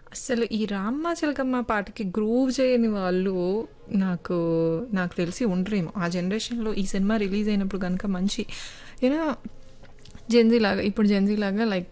అసలు ఈ 'రామ్మ చిలకమ్మ' పాటకి గ్రూవ్ చేయని వాళ్ళు నాకు నాకు తెలిసి ఉండరేమో. ఆ జనరేషన్‌లో ఈ సినిమా రిలీజ్ అయినప్పుడు గనుక మంచి యూనో జెన్‌జీ లాగా ఇప్పుడు జెన్‌జీ లాగా లైక్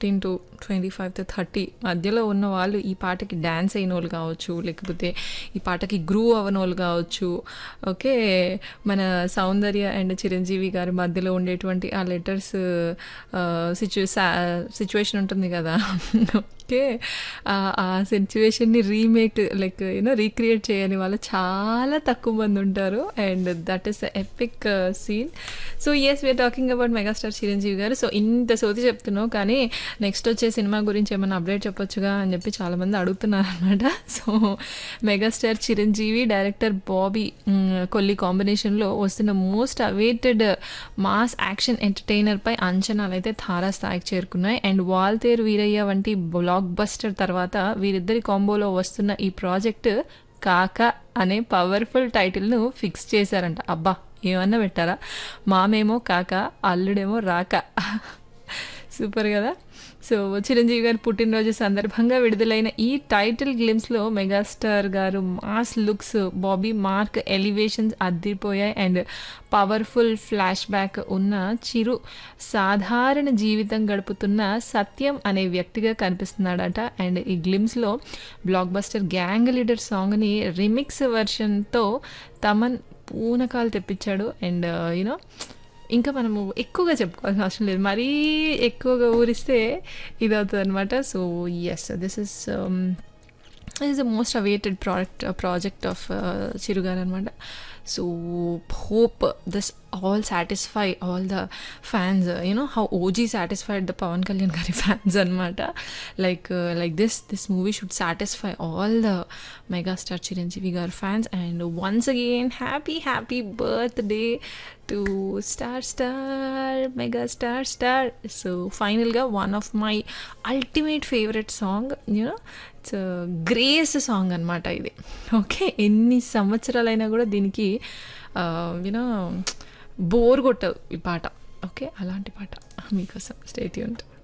15-25-30 మధ్యలో ఉన్న వాళ్ళు ఈ పాటకి డాన్స్ అయినోళ్ళు కావచ్చు, లేకపోతే ఈ పాటకి గ్రూవ్ అవ్వనోళ్ళు కావచ్చు. ఓకే. మన 'సౌందర్య' అండ్ 'చిరంజీవి' గారి మధ్యలో ఉండేటువంటి ఆ లెటర్స్ ఆహ్, సిచ్యు సా సిట్యుయేషన్ ఉంటుంది కదా! ఓకే. ఆహ్, ఆ సిట్యుయేషన్‌ని రీమేక్ లైక్ యూనో రీక్రియేట్ చేయని వాళ్ళు చాలా తక్కువ మంది ఉంటారు. And that is the epic scene. So, yes we are talking about megastar Chiranjeevi గారు. సో, ఇంత సోది చెప్తున్నావు కానీ నెక్స్ట్ వచ్చే సినిమా గురించి ఏమన్నా అప్డేట్ చెప్పొచ్చుగా అని చెప్పి చాలామంది అడుగుతున్నారనమాట. So, megastar Chiranjeevi, director Bobby hmm, Kolli కాంబినేషన్‌లో వస్తున్న మోస్ట్ అవైటెడ్ మాస్ యాక్షన్ ఎంటర్‌టైనర్‌పై అంచనాలైతే తారాస్థాయికి చేరుకున్నాయి. అండ్ 'వాల్తేరు వీరయ్య' వంటి బ్లాక్ బస్టర్ తర్వాత వీరిద్దరి కాంబోలో వస్తున్న ఈ ప్రాజెక్ట్ 'కాక' అనే పవర్‌ఫుల్ టైటిల్‌ను ఫిక్స్ చేశారంట. అబ్బా! ఏమన్నా పెట్టారా? మామేమో 'కాక', అల్లుడేమో 'రాక'. సూపర్ గదా! సో, చిరంజీవి గారి పుట్టినరోజు సందర్భంగా విడుదలైన ఈ టైటిల్ గ్లింప్స్‌లో మెగాస్టార్ గారు mass looks, Bobby mark elevations అదిరిపోయాయి. అండ్ పవర్‌ఫుల్ ఫ్లాష్ బ్యాక్ ఉన్న చిరు సాధారణ జీవితం గడుపుతున్న సత్యం అనే వ్యక్తిగా కనిపిస్తున్నాడట. అండ్ ఈ గ్లింప్స్‌లో బ్లాక్ బస్టర్ 'గ్యాంగ్ లీడర్' సాంగ్‌ని రీమిక్స్ వెర్షన్‌తో తమన్ పూనకాలు తెప్పించాడు. అండ్ యూనో ఇంకా మనము ఎక్కువగా చెప్పుకోవాల్సిన అవసరం లేదు. మరీ ఎక్కువగా ఊరిస్తే ఇదవుతదనమాట. So, yes this is hmm, this is the most awaited product project of Chiru గారనమాట. So, hope this all satisfy all the fans you know how OG satisfied the Pawan Kalyan గారి ఫ్యాన్స్ అనమాట. Like like this this movie should satisfy all the megastar Chiranjeevi గారి fans. And once again happy happy birthday to star star megastar star. So, ఫైనల్‌గా one of my ultimate favourite song you know it's grace song అనమాట ఇది. Okay. ఎన్ని సంవత్సరాలైనా కూడా దీనికి ఆహ్, you know bore కొట్టదు ఈ పాట. ఓకే. అలాంటి పాట మీకోసం స్టే ట్యూన్డ్.